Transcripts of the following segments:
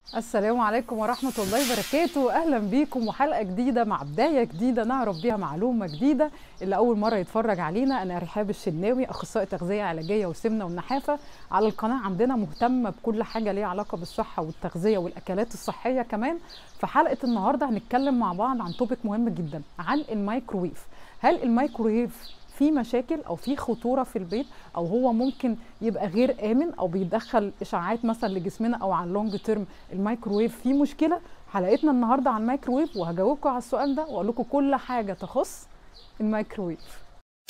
السلام عليكم ورحمة الله وبركاته أهلا بيكم وحلقة جديدة مع بداية جديدة نعرف بيها معلومة جديدة اللي أول مرة يتفرج علينا أنا رحاب الشناوي أخصائي تغذية علاجية والسمنة والنحافة على القناة عندنا مهتمة بكل حاجة ليها علاقة بالصحة والتغذية والأكلات الصحية كمان في حلقة النهاردة هنتكلم مع بعض عن توبيك مهم جدا عن الميكروويف هل الميكروويف في مشاكل او في خطوره في البيت او هو ممكن يبقى غير امن او بيدخل اشعاعات مثلا لجسمنا او على اللونج تيرم الميكروويف فيه مشكله حلقتنا النهارده عن الميكروويف وهجاوبكم على السؤال ده واقول لكم كل حاجه تخص الميكروويف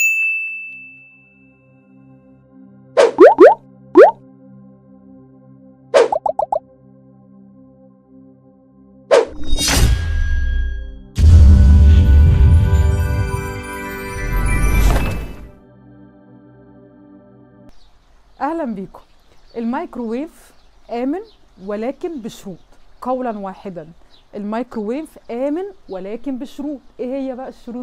اهلا بيكم الميكروويف امن ولكن بشروط قولا واحدا الميكروويف امن ولكن بشروط ايه هي بقى الشروط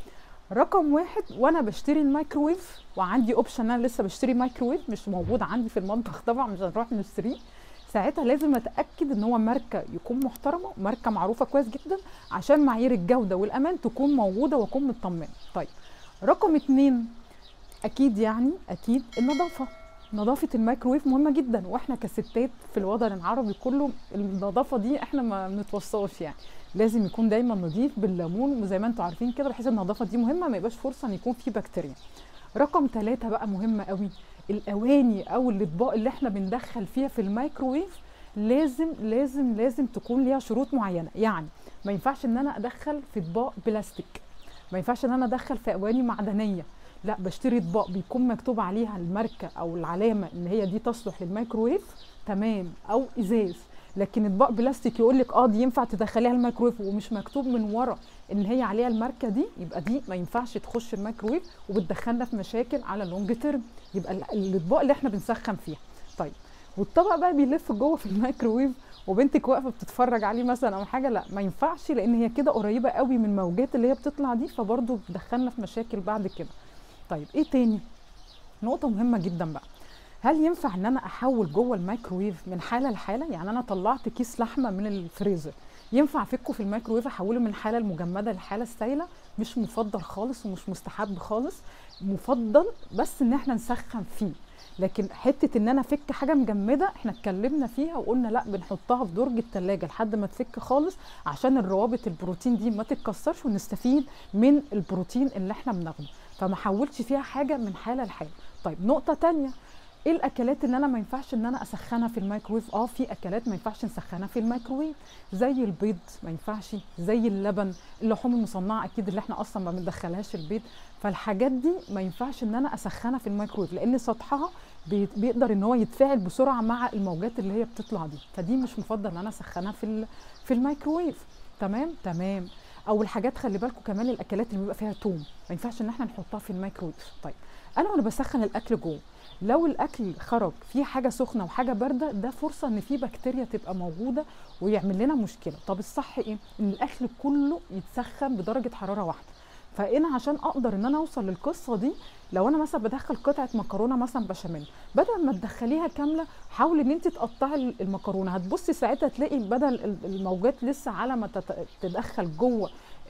رقم واحد وانا بشتري الميكروويف وعندي اوبشن انا لسه بشتري ميكروويف مش موجود عندي في المطبخ طبعا مش هنروح نشتريه ساعتها لازم اتاكد ان هو ماركه يكون محترمه ماركه معروفه كويس جدا عشان معايير الجوده والامان تكون موجوده واكون مطمنه طيب رقم اتنين اكيد يعني اكيد النظافه نظافه الميكروويف مهمه جدا واحنا كستات في الوطن العربي كله النظافه دي احنا ما بنتوصاش يعني لازم يكون دايما نظيف بالليمون وزي ما انتم عارفين كده بحيث النظافه دي مهمه ما يبقاش فرصه ان يكون في بكتيريا رقم ثلاثة بقى مهمة قوي الأواني أو الأطباق اللي احنا بندخل فيها في الميكروويف لازم لازم لازم تكون ليها شروط معينة يعني ما ينفعش ان انا ادخل في اطباق بلاستيك ما ينفعش ان انا ادخل في اواني معدنيه لا بشتري اطباق بيكون مكتوب عليها الماركه او العلامه ان هي دي تصلح للميكروويف تمام او ازاز لكن اطباق بلاستيك يقول لك اه دي ينفع تدخليها الميكروويف ومش مكتوب من ورا ان هي عليها الماركه دي يبقى دي ما ينفعش تخش الميكروويف وبتدخلنا في مشاكل على اللونج تيرم يبقى الاطباق اللي احنا بنسخن فيها طيب والطبق بقى بيلف جوه في الميكروويف وبنتك واقفه بتتفرج عليه مثلا او حاجه لا ما ينفعش لان هي كده قريبه قوي من الموجات اللي هي بتطلع دي فبرضه بتدخلنا في مشاكل بعد كده طيب ايه تاني نقطه مهمه جدا بقى هل ينفع ان انا احول جوه الميكروويف من حاله لحاله يعني انا طلعت كيس لحمه من الفريزر ينفع افكه في الميكروويف احوله من الحاله المجمده للحاله السائله مش مفضل خالص ومش مستحب خالص مفضل بس ان احنا نسخن فيه لكن حته ان انا افك حاجه مجمده احنا اتكلمنا فيها وقلنا لا بنحطها في درج التلاجة لحد ما تفك خالص عشان الروابط البروتين دي ما تتكسرش ونستفيد من البروتين اللي احنا بناخده فما حولش فيها حاجه من حاله لحاله طيب نقطه تانية ايه الاكلات اللي انا ما ينفعش ان انا اسخنها في الميكروويف اه في اكلات ما ينفعش نسخنها في الميكروويف زي البيض ما ينفعش زي اللبن اللحوم المصنعه اكيد اللي احنا اصلا ما بندخلهاش البيت فالحاجات دي ما ينفعش ان انا اسخنها في الميكروويف لان سطحها بيقدر ان هو يتفاعل بسرعه مع الموجات اللي هي بتطلع دي فدي مش مفضل ان انا اسخنها في في الميكروويف تمام تمام او الحاجات خلي بالكم كمان الاكلات اللي بيبقى فيها توم ما ينفعش ان احنا نحطها في الميكروويف طيب انا وانا بسخن الاكل جوه لو الاكل خرج فيه حاجه سخنه وحاجه بارده ده فرصه ان في بكتيريا تبقى موجوده ويعمل لنا مشكله طب الصح ايه ان الاكل كله يتسخن بدرجه حراره واحده فانا عشان اقدر ان انا اوصل للقصه دي لو انا مثلا بدخل قطعه مكرونه مثلا بشاميل بدل ما تدخليها كامله حاولي ان انت تقطعي المكرونه هتبصي ساعتها تلاقي بدل الموجات لسه على ما تدخل جوه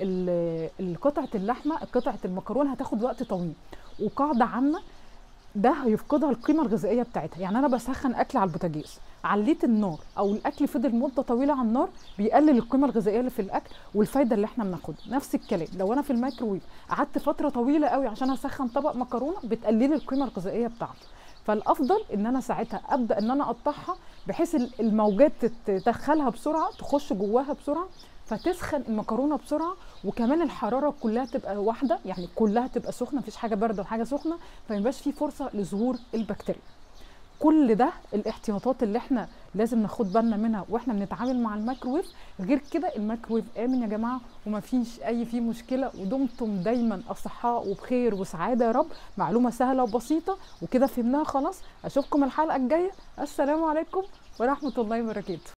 قطعه اللحمه قطعه المكرونه هتاخد وقت طويل وقاعده عامه ده هيفقدها القيمه الغذائيه بتاعتها يعني انا بسخن اكل على البوتاجاز عليت النار او الاكل فضل مده طويله على النار بيقلل القيمه الغذائيه اللي في الاكل والفايده اللي احنا بناخدها نفس الكلام لو انا في الميكروويف قعدت فتره طويله قوي عشان اسخن طبق مكرونه بتقللي القيمه الغذائيه بتاعته فالافضل ان انا ساعتها ابدا ان انا اقطعها بحيث الموجات تدخلها بسرعه تخش جواها بسرعه فتسخن المكرونه بسرعه وكمان الحراره كلها تبقى واحده يعني كلها تبقى سخنه مفيش حاجه بارده وحاجه سخنه فما يبقاش في فرصه لظهور البكتيريا كل ده الاحتياطات اللي احنا لازم ناخد بالنا منها واحنا بنتعامل مع الميكروويف غير كده الميكروويف امن يا جماعه ومفيش اي فيه مشكله ودمتم دايما اصحاء وبخير وسعاده يا رب معلومه سهله وبسيطه وكده فهمناها خلاص اشوفكم الحلقه الجايه السلام عليكم ورحمه الله وبركاته